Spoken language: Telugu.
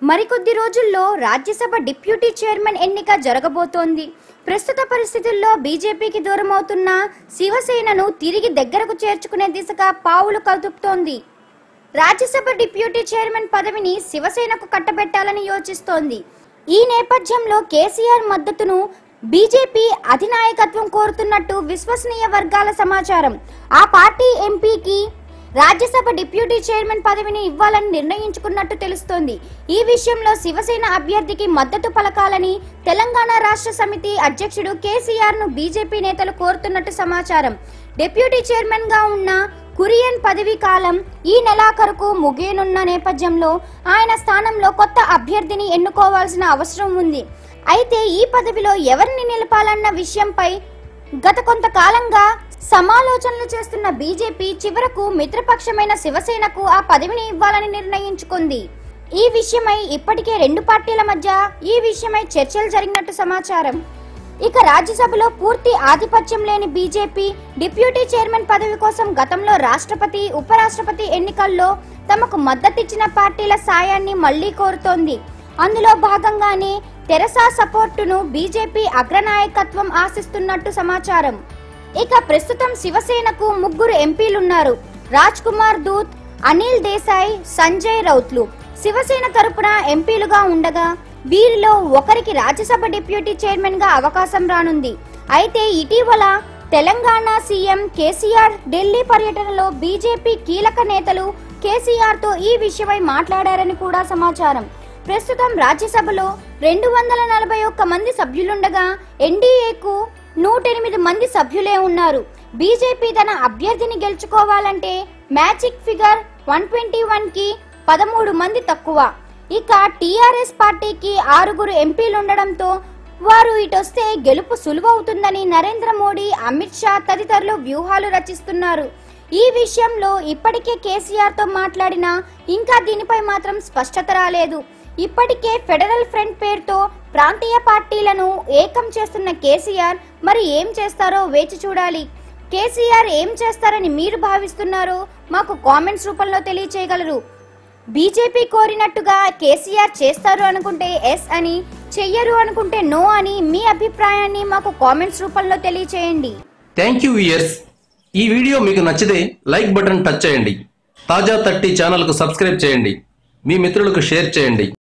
మరికొద్ది రోజుల్లో రాజ్యసభ డిప్యూటీ చైర్మన్ ఎన్నిక జరగబోతోంది ప్రస్తుత పరిస్థితుల్లో బీజేపీకి దూరం అవుతున్న శివసేనను తిరిగి దగ్గరకు చేర్చుకునే దిశగా పావులు కదుపుతోంది రాజ్యసభ డిప్యూటీ చైర్మన్ పదవిని శివసేనకు కట్టబెట్టాలని యోచిస్తోంది ఈ నేపథ్యంలో కేసీఆర్ మద్దతును బీజేపీ అధినాయకత్వం కోరుతున్నట్టు విశ్వసనీయ వర్గాల సమాచారం ఆ పార్టీ ఎంపీకి రాజ్యసభ డిప్యూటీ చైర్మన్ పదవిని ఇవ్వాలని నిర్ణయించుకున్నట్టు తెలుస్తోంది ఈ విషయంలో శివసేన అభ్యర్థికి మద్దతు పలకాలని తెలంగాణ రాష్ట్ర సమితి అధ్యక్షుడు కేసీఆర్ ను బీజేపీ నేతలు కోరుతున్నట్టు సమాచారం డిప్యూటీ చైర్మన్ గా ఉన్న కురియన్ పదవీ కాలం ఈ నెలాఖరుకు ముగియనున్న నేపథ్యంలో ఆయన స్థానంలో కొత్త అభ్యర్థిని ఎన్నుకోవాల్సిన అవసరం ఉంది అయితే ఈ పదవిలో ఎవరిని నిలపాలన్న విషయంపై గత కొంతకాలంగా సమాలోచనలు చేస్తున్న బీజేపీ చివరకు మిత్రపక్షమైన శివసేనకు ఆ పదవిని ఇవ్వాలని నిర్ణయించుకుంది ఈ విషయమై ఇప్పటికే రెండు పార్టీల మధ్య ఈ విషయమై చర్చలు జరిగినట్టు సమాచారం ఇక రాజ్యసభలో పూర్తి ఆధిపత్యం లేని బీజేపీ డిప్యూటీ చైర్మన్ పదవి కోసం గతంలో రాష్ట్రపతి ఉపరాష్ట్రపతి ఎన్నికల్లో తమకు మద్దతిచ్చిన పార్టీల సాయాన్ని మళ్లీ కోరుతోంది అందులో భాగంగానే తెరసా సపోర్టును బీజేపీ అగ్రనాయకత్వం ఆశిస్తున్నట్టు సమాచారం ఇక ప్రస్తుతం శివసేనకు ముగ్గురు ఎంపీలున్నారు రాజ్ కుమార్ దూత్ అనిల్ దేశాయ్ సంజయ్ రౌత్లు శివసేన తరపున ఎంపీలుగా ఉండగా వీరిలో ఒకరికి రాజ్యసభ డిప్యూటీ చైర్మన్ గా అవకాశం రానుంది అయితే ఇటీవల తెలంగాణ సీఎం కేసీఆర్ ఢిల్లీ పర్యటనలో బీజేపీ కీలక నేతలు కేసీఆర్ తో ఈ విషయమై మాట్లాడారని కూడా సమాచారం ప్రస్తుతం రాజ్యసభలో రెండు వందల నలభై ఒక్క మంది సభ్యులుండగా ఎన్డీఏకు నూట ఎనిమిది మంది సభ్యులే ఉన్నారు బీజేపీ తన అభ్యర్థిని గెలుచుకోవాలంటే magic figure one twenty one కి పదమూడు మంది తక్కువ ఇక టీఆర్ఎస్ పార్టీకి ఆరుగురు ఎంపీలు ఉండడంతో వారు ఇటొస్తే గెలుపు సులువవుతుందని నరేంద్ర మోడీ అమిత్ షా తదితరులు వ్యూహాలు రచిస్తున్నారు ఈ విషయంలో ఇప్పటికే కేసీఆర్ తో మాట్లాడినా ఇంకా దీనిపై మాత్రం స్పష్టత రాలేదు ఇప్పటికే ఫెడరల్ ఫ్రంట్ పేరుతో ప్రాంతీయ పార్టీలను ఏకం చేస్తున్న కేసీఆర్ మరి ఏం చేస్తారో వేచి చూడాలి కేసీఆర్ ఏం చేస్తారని మీరు భావిస్తున్నారో మాకు కామెంట్స్ రూపంలో తెలియచేయగలరు బీజేపీ కోరినట్టుగా కేసీఆర్ చేస్తారు అనుకుంటే ఎస్ అని చెయ్యరు అనుకుంటే నో అని మీ అభిప్రాయాన్ని మాకు కామెంట్స్ రూపంలో తెలియచేయండి థ్యాంక్ యూ ఇయర్స్ ఈ వీడియో మీకు నచ్చితే లైక్ బటన్ టచ్ చేయండి తాజా థర్టీ ఛానల్కు సబ్స్క్రైబ్ చేయండి మీ మిత్రులకు షేర్ చేయండి